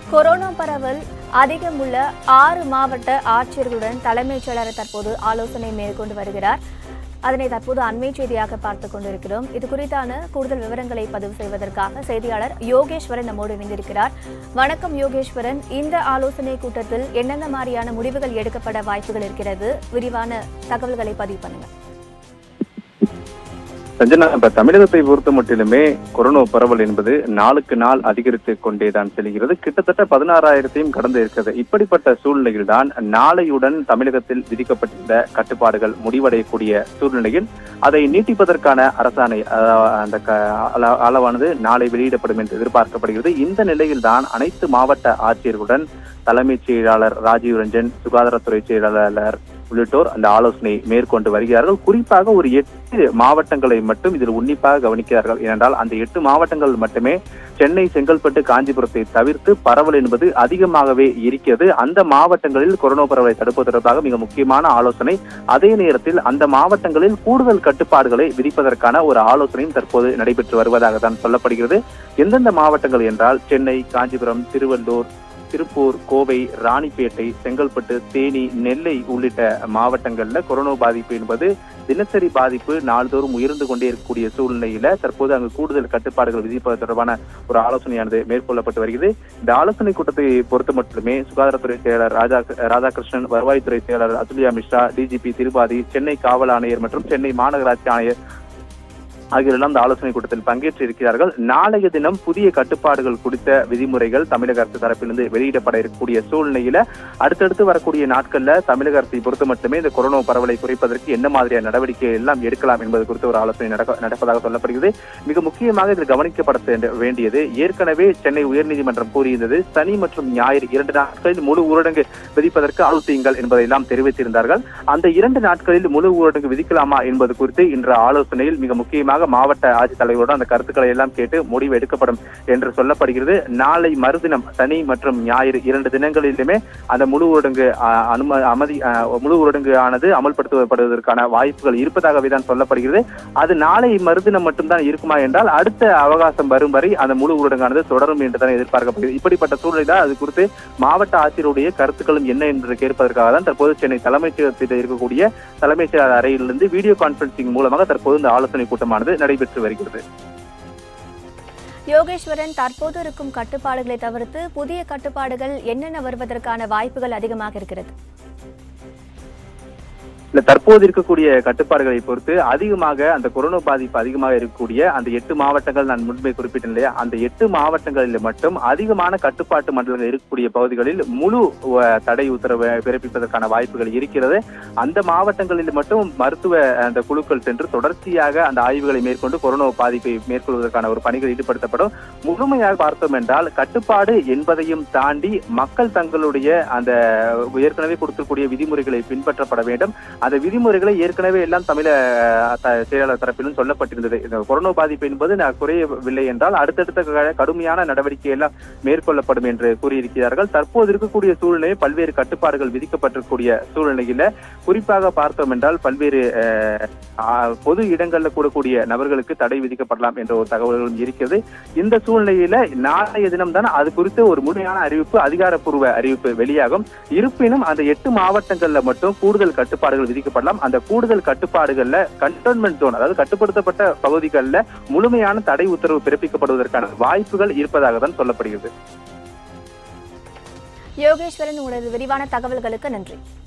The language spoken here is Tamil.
கொரோனா பரவல் அதிகம் உள்ள ஆறு மாவட்ட ஆட்சியர்களுடன் தலைமைச் செயலாளர் தற்போது ஆலோசனை மேற்கொண்டு வருகிறார் அதனை தற்போது அண்மை செய்தியாக பார்த்துக் கொண்டிருக்கிறோம் இது குறித்தான கூடுதல் விவரங்களை பதிவு செய்வதற்காக செய்தியாளர் யோகேஸ்வரன் நம்மோடு இணைந்திருக்கிறார் வணக்கம் யோகேஸ்வரன் இந்த ஆலோசனை கூட்டத்தில் என்னென்ன மாதிரியான முடிவுகள் எடுக்கப்பட வாய்ப்புகள் இருக்கிறது விரிவான தகவல்களை பதிவு பண்ணுங்க சஞ்சனா இப்ப தமிழகத்தை பொறுத்த மட்டிலுமே கொரோனா பரவல் என்பது நாளுக்கு நாள் அதிகரித்து கொண்டேதான் செல்கிறது கிட்டத்தட்ட பதினாறாயிரத்தையும் கடந்து இருக்கிறது இப்படிப்பட்ட சூழ்நிலையில்தான் நாளையுடன் தமிழகத்தில் விதிக்கப்பட்டிருந்த கட்டுப்பாடுகள் முடிவடையக்கூடிய சூழ்நிலையில் அதை நீட்டிப்பதற்கான அரசாணை அஹ், அந்த க- அள- அளவானது நாளை வெளியிடப்படும் என்று எதிர்பார்க்கப்படுகிறது இந்த நிலையில்தான் அனைத்து மாவட்ட ஆட்சியர்களுடன் தலைமைச் செயலாளர் ராஜீவ் ரஞ்சன் சுகாதாரத்துறை செயலாளர் உள்ளிட்டோர் அந்த ஆலோசனை மேற்கொண்டு வருகிறார்கள் குறிப்பாக ஒரு எட்டு மாவட்டங்களை மட்டும் இதில் உன்னிப்பாக கவனிக்கிறார்கள் ஏனென்றால் அந்த எட்டு மாவட்டங்கள் மட்டுமே சென்னை செங்கல்பட்டு காஞ்சிபுரத்தை தவிர்த்து பரவல் என்பது அதிகமாகவே இருக்கிறது அந்த மாவட்டங்களில் கொரோனா பரவலை தடுப்பது தொடர்பாக மிக முக்கியமான ஆலோசனை அதே நேரத்தில் அந்த மாவட்டங்களில் கூடுதல் கட்டுப்பாடுகளை விதிப்பதற்கான ஒரு ஆலோசனையும் தற்போது நடைபெற்று வருவதாக தான் சொல்லப்படுகிறது எந்தெந்த மாவட்டங்கள் என்றால் சென்னை காஞ்சிபுரம் திருவள்ளூர் திருப்பூர் கோவை ராணிப்பேட்டை செங்கல்பட்டு தேனி நெல்லை உள்ளிட்ட மாவட்டங்கள்ல கொரோனா பாதிப்பு என்பது தினசரி பாதிப்பு நாள்தோறும் உயர்ந்து கொண்டே இருக்கக்கூடிய சூழ்நிலையில தற்போது அங்கு கூடுதல் கட்டுப்பாடுகள் விதிப்பது தொடர்பான ஒரு ஆலோசனையானது மேற்கொள்ளப்பட்டு வருகிறது இந்த ஆலோசனை கூட்டத்தை பொறுத்த மட்டுமே சுகாதாரத்துறை செயலர் ராஜா ராதாகிருஷ்ணன் வருவாய்த்துறை செயலர் அதுல்யா மிஸ்ரா டிஜிபி திருபாதி சென்னை காவல் ஆணையர் மற்றும் சென்னை மாநகராட்சி ஆணையர் ஆகியோரெல்லாம் இந்த ஆலோசனை கூட்டத்தில் பங்கேற்று இருக்கிறார்கள் நாளைய தினம் புதிய கட்டுப்பாடுகள் குறித்த விதிமுறைகள் தமிழக அரசு தரப்பிலிருந்து வெளியிடப்பட இருக்கக்கூடிய சூழ்நிலையில அடுத்தடுத்து வரக்கூடிய நாட்கள்ல தமிழக அரசை பொறுத்த மட்டுமே இந்த கொரோனா பரவலை குறைப்பதற்கு என்ன மாதிரியான நடவடிக்கை எல்லாம் எடுக்கலாம் என்பது குறித்து ஒரு ஆலோசனை நடக்க- நடப்பதாக சொல்லப்படுகிறது மிக முக்கியமாக இதில் கவனிக்கப்பட வேண்ட- வேண்டியது ஏற்கனவே சென்னை உயர்நீதிமன்றம் கூறியிருந்தது சனி மற்றும் ஞாயிறு இரண்டு நாட்களில் முழு ஊரடங்கு விதிப்பதற்கு ஆலோசியுங்கள் என்பதையெல்லாம் தெரிவித்திருந்தார்கள் அந்த இரண்டு நாட்களில் முழு ஊரடங்கு விதிக்கலாமா என்பது குறித்து இன்று ஆலோசனையில் மிக முக்கியமாக மாவட்ட ஆட்சித்தலைவருடன் அந்த கருத்துக்களை எல்லாம் கேட்டு முடிவு எடுக்கப்படும் என்று சொல்லப்படுகிறது நாளை மறுதினம் சனி மற்றும் ஞாயிறு இரண்டு தினங்களிலுமே அந்த முழு ஊரடங்கு ஆ, அனும அமதி ஆ, முழு ஊரடங்கு ஆனது அமல்படுத்தப்படுவதற்கான வாய்ப்புகள் இருப்பதாகவே தான் சொல்லப்படுகிறது அது நாளை மறுதினம் மட்டும்தான் இருக்குமா என்றால் அடுத்த அவகாசம் வரும் வரை அந்த முழு ஊரடங்கானது தொடரும் என்று தான் எதிர்பார்க்கப்படுகிறது இப்படிப்பட்ட சூழ்நிலை தான் அது குறித்து மாவட்ட ஆட்சியருடைய கருத்துக்களும் என்ன என்று கேட்பதற்காக தான் தற்போது சென்னை தலைமைச் செயலகத்தில் இருக்கக்கூடிய தலைமைச் செயலர் அறையிலிருந்து வீடியோ கான்பரன்சிங் மூலமாக தற்போது இந்த ஆலோசனை கூட்டமானது நடைபெற்று வருகிறது யோகேஸ்வரன் தற்போது இருக்கும் கட்டுப்பாடுகளை தவிர்த்து புதிய கட்டுப்பாடுகள் என்னென்ன வருவதற்கான வாய்ப்புகள் அதிகமாக இருக்கிறது இல்ல தற்போது இருக்கக்கூடிய கட்டுப்பாடுகளை பொறுத்து அதிகமாக அந்த கொரோனா பாதிப்பு அதிகமாக இருக்கக்கூடிய அந்த எட்டு மாவட்டங்கள் நான் முன்பே குறிப்பிட்டேன் இல்லையா அந்த எட்டு மாவட்டங்களில் மட்டும் அதிகமான கட்டுப்பாட்டு மண்டலங்கள் இருக்கக்கூடிய பகுதிகளில் முழு அஹ், தடை உத்தரவு பிறப்பிப்பதற்கான வாய்ப்புகள் இருக்கிறது அந்த மாவட்டங்களில் மட்டும் மருத்துவ அந்த குழுக்கள் சென்று தொடர்ச்சியாக அந்த ஆய்வுகளை மேற்கொண்டு கொரோனா பாதிப்பை மேற்கொள்வதற்கான ஒரு பணிகள் ஈடுபடுத்தப்படும் முழுமையாக பார்த்தோம் என்றால் கட்டுப்பாடு என்பதையும் தாண்டி மக்கள் தங்களுடைய அந்த ஏற்கனவே கொடுத்திருக்கூடிய விதிமுறைகளை பின்பற்றப்பட வேண்டும் அந்த விதிமுறைகளை ஏற்கனவே எல்லாம் தமிழக அஹ், த- செயலாளர் தரப்பிலும் சொல்லப்பட்டிருந்தது இந்த கொரோனா பாதிப்பு என்பது நான் குறையவில்லை என்றால் அடுத்தடுத்த க- கடுமையான நடவடிக்கை எல்லாம் மேற்கொள்ளப்படும் என்று கூறியிருக்கிறார்கள் தற்போது இருக்கக்கூடிய சூழ்நிலை பல்வேறு கட்டுப்பாடுகள் விதிக்கப்பட்டிருக்கூடிய சூழ்நிலையில குறிப்பாக பார்த்தோம் என்றால் பல்வேறு அஹ், ஆஹ், பொது இடங்கள்ல கூடக்கூடிய நபர்களுக்கு தடை விதிக்கப்படலாம் என்ற ஒரு தகவல்களும் இருக்கிறது இந்த சூழ்நிலையில நாளைய தினம்தான் அது குறித்து ஒரு முழுமையான அறிவிப்பு அதிகாரப்பூர்வ அறிவிப்பு வெளியாகும் இருப்பினும் அந்த எட்டு மாவட்டங்கள்ல மட்டும் கூடுதல் கட்டுப்பாடுகள் விதிக்கப்படலாம் அந்த கூடுதல் கட்டுப்பாடுகள்ல கண்டோன்மெண்ட் ஜோன் அதாவது கட்டுப்படுத்தப்பட்ட பகுதிகளில் முழுமையான தடை உத்தரவு பிறப்பிக்கப்படுவதற்கான வாய்ப்புகள் இருப்பதாக தான் சொல்லப்படுகிறது யோகேஸ்வரன் உங்களது விரிவான தகவல்களுக்கு நன்றி